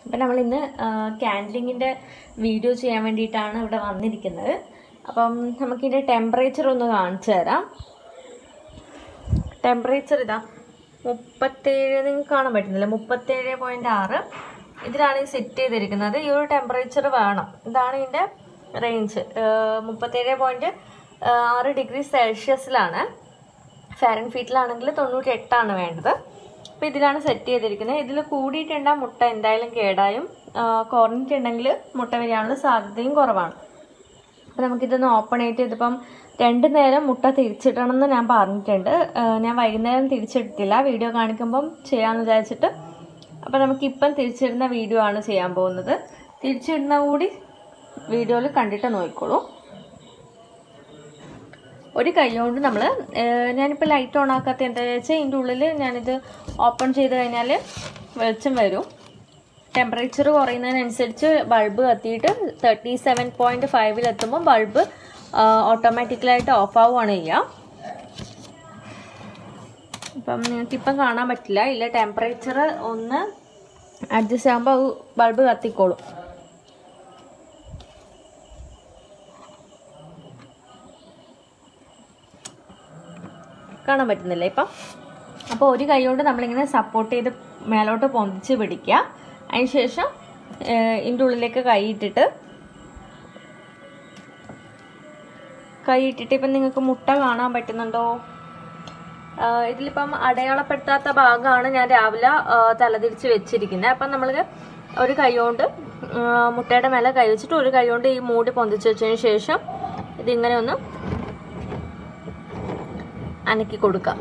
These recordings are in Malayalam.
അപ്പം നമ്മളിന്ന് ക്യാൻഡലിങ്ങിൻ്റെ വീഡിയോ ചെയ്യാൻ വേണ്ടിയിട്ടാണ് ഇവിടെ വന്നിരിക്കുന്നത് അപ്പം നമുക്കിതിൻ്റെ ടെമ്പറേച്ചർ ഒന്ന് കാണിച്ചു തരാം ടെമ്പറേച്ചർ ഇതാ മുപ്പത്തേഴ് നിങ്ങൾക്ക് കാണാൻ പറ്റുന്നില്ല മുപ്പത്തേഴ് പോയിൻറ്റ് ആറ് ഇതിലാണ് ഈ സെറ്റ് ചെയ്തിരിക്കുന്നത് ഈ ഒരു ടെമ്പറേച്ചർ വേണം ഇതാണ് ഇതിൻ്റെ റേഞ്ച് മുപ്പത്തേഴ് പോയിൻറ്റ് ആറ് ഡിഗ്രി സെൽഷ്യസിലാണ് ഫാരൻ ഫീറ്റിലാണെങ്കിൽ തൊണ്ണൂറ്റി എട്ടാണ് വേണ്ടത് അപ്പോൾ ഇതിലാണ് സെറ്റ് ചെയ്തിരിക്കുന്നത് ഇതിൽ കൂടിയിട്ടുണ്ടെങ്കിൽ മുട്ട എന്തായാലും കേടായും കുറഞ്ഞിട്ടുണ്ടെങ്കിൽ മുട്ട വരികയാനുള്ള സാധ്യതയും കുറവാണ് അപ്പോൾ നമുക്കിതൊന്ന് ഓപ്പൺ ആയിട്ട് ഇതിപ്പം രണ്ട് നേരം മുട്ട തിരിച്ചിടണമെന്ന് ഞാൻ പറഞ്ഞിട്ടുണ്ട് ഞാൻ വൈകുന്നേരം തിരിച്ചിട്ടില്ല വീഡിയോ കാണിക്കുമ്പം ചെയ്യാമെന്ന് വിചാരിച്ചിട്ട് അപ്പോൾ നമുക്കിപ്പം തിരിച്ചിടുന്ന വീഡിയോ ആണ് ചെയ്യാൻ പോകുന്നത് തിരിച്ചിടുന്ന കൂടി വീഡിയോയിൽ കണ്ടിട്ട് നോക്കിക്കോളൂ ഒരു കൈ കൊണ്ട് നമ്മൾ ഞാനിപ്പോൾ ലൈറ്റ് ഓൺ ആക്കാത്ത എന്താണെന്ന് വെച്ചാൽ ഇതിൻ്റെ ഉള്ളിൽ ഞാനിത് ഓപ്പൺ ചെയ്ത് കഴിഞ്ഞാൽ വെളിച്ചം വരും ടെമ്പറേച്ചർ കുറയുന്നതിനനുസരിച്ച് ബൾബ് കത്തിയിട്ട് തേർട്ടി സെവൻ പോയിൻറ്റ് ഫൈവിലെത്തുമ്പോൾ ബൾബ് ഓട്ടോമാറ്റിക്കലായിട്ട് ഓഫ് ആവുകയാണ് ചെയ്യുക ഇപ്പം നിങ്ങൾക്കിപ്പം കാണാൻ പറ്റില്ല ഇല്ല ടെമ്പറേച്ചർ ഒന്ന് അഡ്ജസ്റ്റ് ആകുമ്പോൾ ബൾബ് കത്തിക്കോളും കാണാൻ പറ്റുന്നില്ല ഇപ്പം അപ്പോൾ ഒരു കൈ കൊണ്ട് നമ്മളിങ്ങനെ സപ്പോർട്ട് ചെയ്ത് മേലോട്ട് പൊന്തിച്ച് പിടിക്കുക അതിനുശേഷം ഇതിൻ്റെ ഉള്ളിലേക്ക് കൈ ഇട്ടിട്ട് കൈ ഇട്ടിട്ട് ഇപ്പം നിങ്ങൾക്ക് മുട്ട കാണാൻ പറ്റുന്നുണ്ടോ ഇതിലിപ്പം അടയാളപ്പെടുത്താത്ത ഭാഗമാണ് ഞാൻ രാവിലെ തലതിരിച്ച് വെച്ചിരിക്കുന്നത് അപ്പം നമ്മൾ ഒരു കൈ കൊണ്ട് മുട്ടയുടെ മേലെ കൈ വെച്ചിട്ട് ഒരു കൈ കൊണ്ട് ഈ മൂടി പൊന്തിച്ച് വെച്ചതിന് ശേഷം ഇതിങ്ങനെ ഒന്ന് അനക്കി കൊടുക്കാം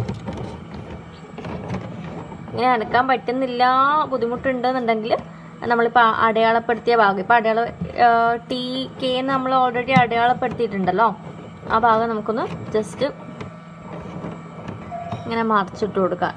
ഇങ്ങനെ അനക്കാൻ പറ്റുന്നില്ല ബുദ്ധിമുട്ടുണ്ടെന്നുണ്ടെങ്കിൽ നമ്മളിപ്പോൾ അടയാളപ്പെടുത്തിയ ഭാഗം ഇപ്പോൾ അടയാള ടി കെ നമ്മൾ ഓൾറെഡി അടയാളപ്പെടുത്തിയിട്ടുണ്ടല്ലോ ആ ഭാഗം നമുക്കൊന്ന് ജസ്റ്റ് ഇങ്ങനെ മറിച്ചിട്ട് കൊടുക്കാം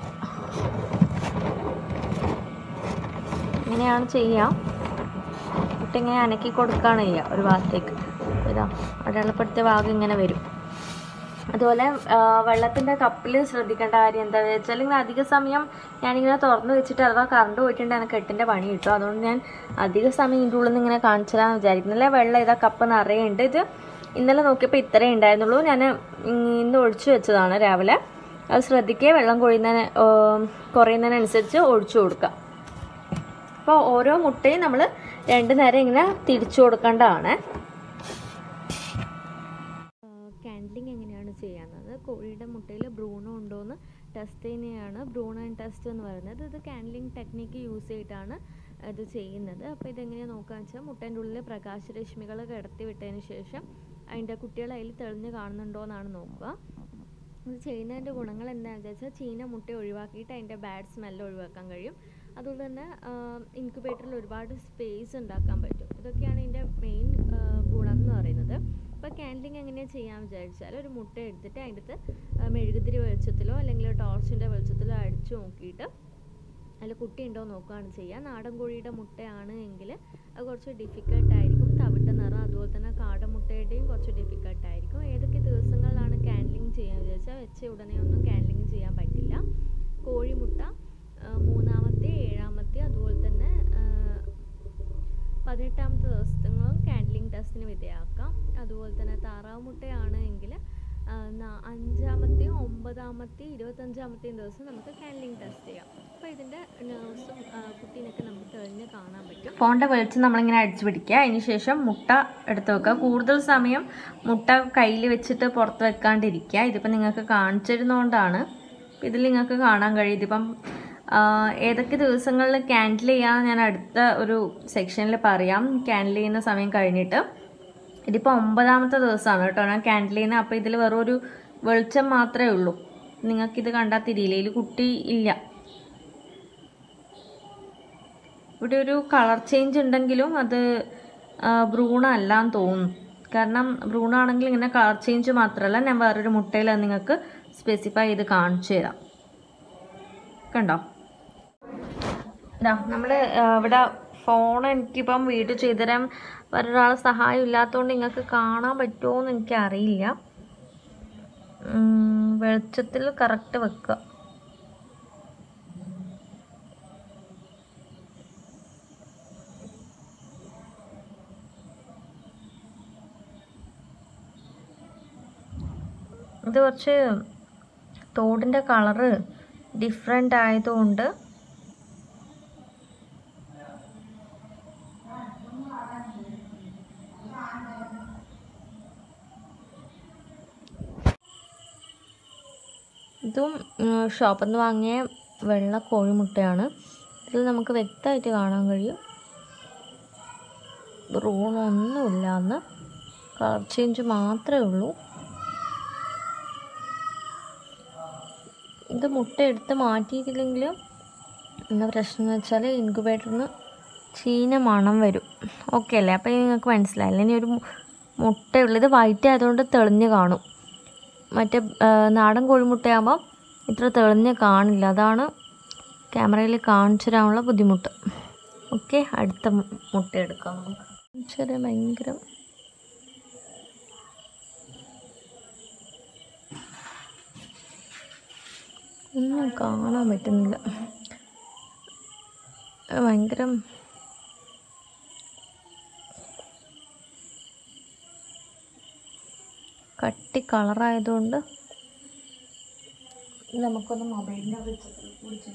ഇങ്ങനെയാണ് ചെയ്യുക ഇട്ടിങ്ങനെ അനക്കി കൊടുക്കുകയാണ് ചെയ്യുക ഒരു ഭാഗത്തേക്ക് ഇതാ അടയാളപ്പെടുത്തിയ ഭാഗം ഇങ്ങനെ വരും അതുപോലെ വെള്ളത്തിൻ്റെ കപ്പിൽ ശ്രദ്ധിക്കേണ്ട കാര്യം എന്താണെന്ന് വെച്ചാൽ ഇങ്ങനെ അധിക സമയം ഞാനിങ്ങനെ തുറന്നു വെച്ചിട്ട് അഥവാ കറണ്ട് പോയിട്ടുണ്ടെങ്കിൽ എനിക്ക് എട്ടിൻ്റെ പണി കിട്ടും അതുകൊണ്ട് ഞാൻ അധിക സമയം ഇതിൻ്റെ ഉള്ളിൽ നിന്ന് ഇങ്ങനെ കാണിച്ചതാന്ന് വിചാരിക്കുന്നില്ല വെള്ളം ഇതാ കപ്പ് നിറയുണ്ട് ഇത് ഇന്നലെ നോക്കിയപ്പോൾ ഇത്രയേ ഉണ്ടായിരുന്നുള്ളൂ ഞാൻ ഇന്ന് ഒഴിച്ചു വെച്ചതാണ് രാവിലെ അത് ശ്രദ്ധിക്കുക വെള്ളം കൊഴിയുന്നതിന് കുറയുന്നതിനനുസരിച്ച് ഒഴിച്ചു കൊടുക്കുക അപ്പോൾ ഓരോ മുട്ടയും നമ്മൾ രണ്ട് നേരം ഇങ്ങനെ തിരിച്ചു കൊടുക്കേണ്ടതാണ് ക്യാൻഡലിങ് എങ്ങനെയാണ് ചെയ്യാവുന്നത് കോഴിയുടെ മുട്ടയിൽ ബ്രൂണോ ഉണ്ടോയെന്ന് ടെസ്റ്റ് ചെയ്യുന്നതാണ് ബ്രൂണോ ആൻഡ് ടെസ്റ്റ് എന്ന് പറയുന്നത് ഇത് ക്യാൻഡലിങ് ടെക്നിക്ക് യൂസ് ചെയ്തിട്ടാണ് ഇത് ചെയ്യുന്നത് അപ്പോൾ ഇതെങ്ങനെയാണ് നോക്കുകയെന്ന് വെച്ചാൽ മുട്ടേൻ്റെ ഉള്ളിൽ പ്രകാശരശ്മികൾ കിടത്തി വിട്ടതിന് ശേഷം അതിൻ്റെ കുട്ടികൾ അതിൽ തെളിഞ്ഞ് കാണുന്നുണ്ടോ എന്നാണ് നോക്കുക ഇത് ചെയ്യുന്നതിൻ്റെ ഗുണങ്ങൾ എന്താണെന്ന് വെച്ചാൽ ചീന മുട്ട ഒഴിവാക്കിയിട്ട് അതിൻ്റെ ബാഡ് സ്മെല്ല് ഒഴിവാക്കാൻ കഴിയും അതുകൊണ്ട് തന്നെ ഇൻക്യുബേറ്ററിൽ ഒരുപാട് സ്പേസ് ഉണ്ടാക്കാൻ പറ്റും ഇതൊക്കെയാണ് ഇതിൻ്റെ മെയിൻ ഗുണം എന്ന് പറയുന്നത് ഇപ്പോൾ ക്യാൻഡലിങ് എങ്ങനെയാണ് ചെയ്യാൻ വിചാരിച്ചാൽ ഒരു മുട്ട എടുത്തിട്ട് അതിൻ്റെ അകത്ത് മെഴുകുതിരി വെളിച്ചത്തിലോ അല്ലെങ്കിൽ ടോർച്ചിൻ്റെ വെളിച്ചത്തിലോ അടിച്ചു നോക്കിയിട്ട് അതിൽ കുട്ടി ഉണ്ടോ നോക്കുകയാണ് ചെയ്യുക നാടൻ കോഴിയുടെ മുട്ടയാണ് എങ്കിൽ അത് കുറച്ച് ഡിഫിക്കൽട്ട് ആയിരിക്കും തവിട്ട് നിറം അതുപോലെ തന്നെ കാടമുട്ടയുടെയും കുറച്ച് ഡിഫിക്കൽട്ട് ആയിരിക്കും ഏതൊക്കെ ദിവസങ്ങളിലാണ് ക്യാൻഡലിങ് ചെയ്യാൻ വിചാരിച്ചാൽ വെച്ച ഉടനെ ഒന്നും ക്യാൻഡലിങ് ചെയ്യാൻ പറ്റില്ല കോഴിമുട്ട മൂന്നാമത്തെ ഏഴാമത്തെ അതുപോലെ തന്നെ പതിനെട്ടാമത്തെ ദിവസങ്ങളും ക്യാൻഡലിങ് ടെസ്റ്റിന് വിധേയമാക്കാം അതുപോലെ തന്നെ താറാവ് മുട്ടയാണ് എങ്കിൽ അഞ്ചാമത്തെയും ഒമ്പതാമത്തെയും ഇരുപത്തഞ്ചാമത്തെയും ദിവസം നമുക്ക് ക്യാൻഡലിങ് ടെസ്റ്റ് ചെയ്യാം അപ്പോൾ ഇതിൻ്റെ നേഴ്സും കുട്ടീനൊക്കെ നമുക്ക് തെളിഞ്ഞ് കാണാൻ പറ്റും ഫോണിൻ്റെ വെളിച്ചം നമ്മളിങ്ങനെ അടിച്ചു പിടിക്കുക അതിന് ശേഷം മുട്ട എടുത്ത് വെക്കുക കൂടുതൽ സമയം മുട്ട കയ്യിൽ വെച്ചിട്ട് പുറത്ത് വെക്കാണ്ടിരിക്കുക ഇതിപ്പോൾ നിങ്ങൾക്ക് കാണിച്ചിരുന്നതുകൊണ്ടാണ് ഇതിൽ നിങ്ങൾക്ക് കാണാൻ കഴിയും ഇതിപ്പം ഏതൊക്കെ ദിവസങ്ങളിൽ ക്യാൻഡിൽ ചെയ്യാമെന്ന് ഞാൻ അടുത്ത ഒരു സെക്ഷനിൽ പറയാം ക്യാൻഡിൽ ചെയ്യുന്ന സമയം കഴിഞ്ഞിട്ട് ഇതിപ്പോൾ ഒമ്പതാമത്തെ ദിവസമാണ് കേട്ടോ ഞാൻ ക്യാൻഡിൽ ചെയ്യുന്നത് അപ്പോൾ ഇതിൽ വെറും ഒരു വെളിച്ചം മാത്രമേ ഉള്ളൂ നിങ്ങൾക്കിത് കണ്ടാൽ തിരിയില്ല ഇതിൽ കുട്ടി ഇല്ല ഇവിടെ ഒരു കളർ ചേഞ്ച് ഉണ്ടെങ്കിലും അത് ഭ്രൂണ അല്ലാന്ന് തോന്നുന്നു കാരണം ഭ്രൂണാണെങ്കിൽ ഇങ്ങനെ കളർ ചേഞ്ച് മാത്രമല്ല ഞാൻ വേറൊരു മുട്ടയിൽ നിങ്ങൾക്ക് സ്പെസിഫൈ ചെയ്ത് കാണിച്ചു തരാം കണ്ടോ ഇതാ നമ്മൾ ഇവിടെ ഫോൺ എനിക്കിപ്പം വീഡിയോ ചെയ്തുതരാൻ വേറൊരാൾ സഹായം ഇല്ലാത്തതുകൊണ്ട് നിങ്ങൾക്ക് കാണാൻ പറ്റുമോ എന്ന് എനിക്കറിയില്ല വെളിച്ചത്തിൽ കറക്റ്റ് വെക്കുക ഇത് കുറച്ച് തോടിൻ്റെ കളറ് ഡിഫറെൻ്റ് ആയതുകൊണ്ട് ഇതും ഷോപ്പിൽ നിന്ന് വാങ്ങിയ വെള്ള കോഴിമുട്ടയാണ് ഇതിൽ നമുക്ക് വ്യക്തമായിട്ട് കാണാൻ കഴിയും ബ്രൂണൊന്നുമില്ല എന്ന് കളർ ചേഞ്ച് മാത്രമേ ഉള്ളൂ ഇത് മുട്ട എടുത്ത് മാറ്റിയിട്ടില്ലെങ്കിലും എന്താ പ്രശ്നം എന്ന് വെച്ചാൽ ഇൻക്യുബേറ്ററിന് ചീന മണം വരും ഓക്കെ അല്ലേ അപ്പോൾ നിങ്ങൾക്ക് മനസ്സിലായില്ല ഇനി ഒരു മുട്ടയുള്ളത് വൈറ്റ് ആയതുകൊണ്ട് തെളിഞ്ഞ് കാണും മറ്റേ നാടൻ കോഴിമുട്ടയാകുമ്പോൾ ഇത്ര തെളിഞ്ഞ് കാണില്ല അതാണ് ക്യാമറയിൽ കാണിച്ചു തരാനുള്ള ബുദ്ധിമുട്ട് ഓക്കെ അടുത്ത മുട്ട എടുക്കാം നമുക്ക് ചെറിയ ഭയങ്കര ഒന്നും കാണാൻ പറ്റുന്നില്ല ഭയങ്കര കട്ടി കളറായതുകൊണ്ട് നമുക്കൊന്ന് മൊബൈലിൻ്റെ വിളിച്ച്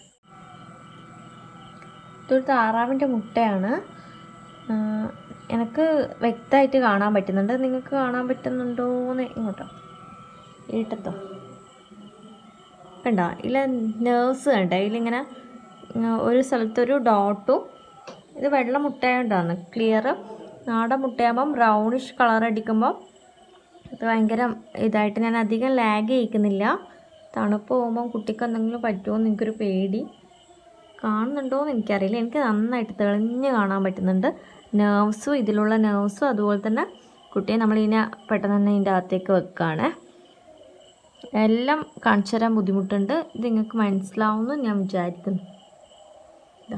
ഇതൊരു താറാവിൻ്റെ മുട്ടയാണ് എനിക്ക് വ്യക്തമായിട്ട് കാണാൻ പറ്റുന്നുണ്ട് നിങ്ങൾക്ക് കാണാൻ പറ്റുന്നുണ്ടോയെന്ന് ഇങ്ങോട്ടോ ഇരുട്ടത്തോ കണ്ടോ ഇതിൽ നേഴ്സ് കണ്ടോ ഇതിലിങ്ങനെ ഒരു സ്ഥലത്തൊരു ഡോട്ടും ഇത് വെള്ള മുട്ടയായതുകൊണ്ടാണ് ക്ലിയർ നാടൻ മുട്ടയാകുമ്പം ബ്രൗണിഷ് കളർ അടിക്കുമ്പോൾ ഇത് ഭയങ്കര ഇതായിട്ട് ഞാൻ അധികം ലാഗ് ചെയ്യിക്കുന്നില്ല തണുപ്പ് പോകുമ്പം കുട്ടിക്ക് എന്തെങ്കിലും പറ്റുമോ എന്ന് എനിക്കൊരു പേടി കാണുന്നുണ്ടോ എന്ന് എനിക്കറിയില്ല എനിക്ക് നന്നായിട്ട് തെളിഞ്ഞ് കാണാൻ പറ്റുന്നുണ്ട് നെർവ്സും ഇതിലുള്ള നെർവ്സും അതുപോലെ തന്നെ കുട്ടിയെ നമ്മളിതിനെ പെട്ടെന്ന് തന്നെ ഇതിൻ്റെ അകത്തേക്ക് വെക്കുകയാണ് എല്ലാം കാണിച്ചു തരാൻ ബുദ്ധിമുട്ടുണ്ട് ഇത് നിങ്ങൾക്ക് മനസ്സിലാവുമെന്ന് ഞാൻ വിചാരിക്കുന്നു ഇതാ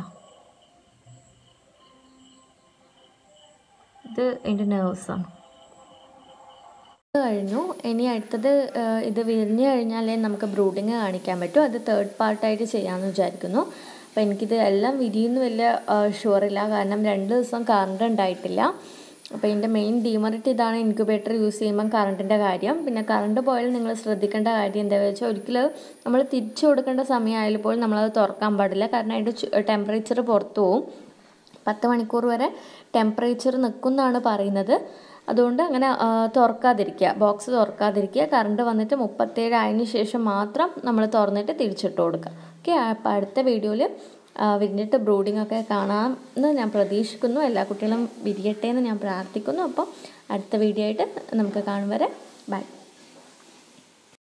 ഇത് എൻ്റെ നെർവ്സാണ് കഴിഞ്ഞു ഇനി അടുത്തത് ഇത് വിരിഞ്ഞു കഴിഞ്ഞാലേ നമുക്ക് ബ്രൂഡിങ് കാണിക്കാൻ പറ്റും അത് തേർഡ് പാർട്ടായിട്ട് ചെയ്യാമെന്ന് വിചാരിക്കുന്നു അപ്പോൾ എനിക്കിത് എല്ലാം വിരിയുന്നു വലിയ ഷുവറില്ല കാരണം രണ്ട് ദിവസം കറണ്ട് ഉണ്ടായിട്ടില്ല അപ്പോൾ ഇതിൻ്റെ മെയിൻ ഡീമറിറ്റ് ഇതാണ് ഇൻക്യുബേറ്റർ യൂസ് ചെയ്യുമ്പം കറണ്ടിൻ്റെ കാര്യം പിന്നെ കറണ്ട് പോയാൽ നിങ്ങൾ ശ്രദ്ധിക്കേണ്ട കാര്യം എന്താണെന്ന് വെച്ചാൽ ഒരിക്കലും നമ്മൾ തിരിച്ചു കൊടുക്കേണ്ട സമയമായാലും പോലും നമ്മളത് തുറക്കാൻ പാടില്ല കാരണം അതിൻ്റെ ടെമ്പറേച്ചർ പുറത്തു പോകും പത്ത് മണിക്കൂർ വരെ ടെമ്പറേച്ചർ നിൽക്കുമെന്നാണ് പറയുന്നത് അതുകൊണ്ട് അങ്ങനെ തുറക്കാതിരിക്കുക ബോക്സ് തുറക്കാതിരിക്കുക കറണ്ട് വന്നിട്ട് മുപ്പത്തേഴ് ആയതിന് ശേഷം മാത്രം നമ്മൾ തുറന്നിട്ട് തിരിച്ചിട്ട് കൊടുക്കുക ഓക്കെ അപ്പോൾ അടുത്ത വീഡിയോയിൽ വിരിഞ്ഞിട്ട് ബ്രൂഡിംഗ് ഒക്കെ കാണാമെന്ന് ഞാൻ പ്രതീക്ഷിക്കുന്നു എല്ലാ കുട്ടികളും വിരിയട്ടെ എന്ന് ഞാൻ പ്രാർത്ഥിക്കുന്നു അപ്പോൾ അടുത്ത വീഡിയോ ആയിട്ട് നമുക്ക് കാണും വരെ ബൈ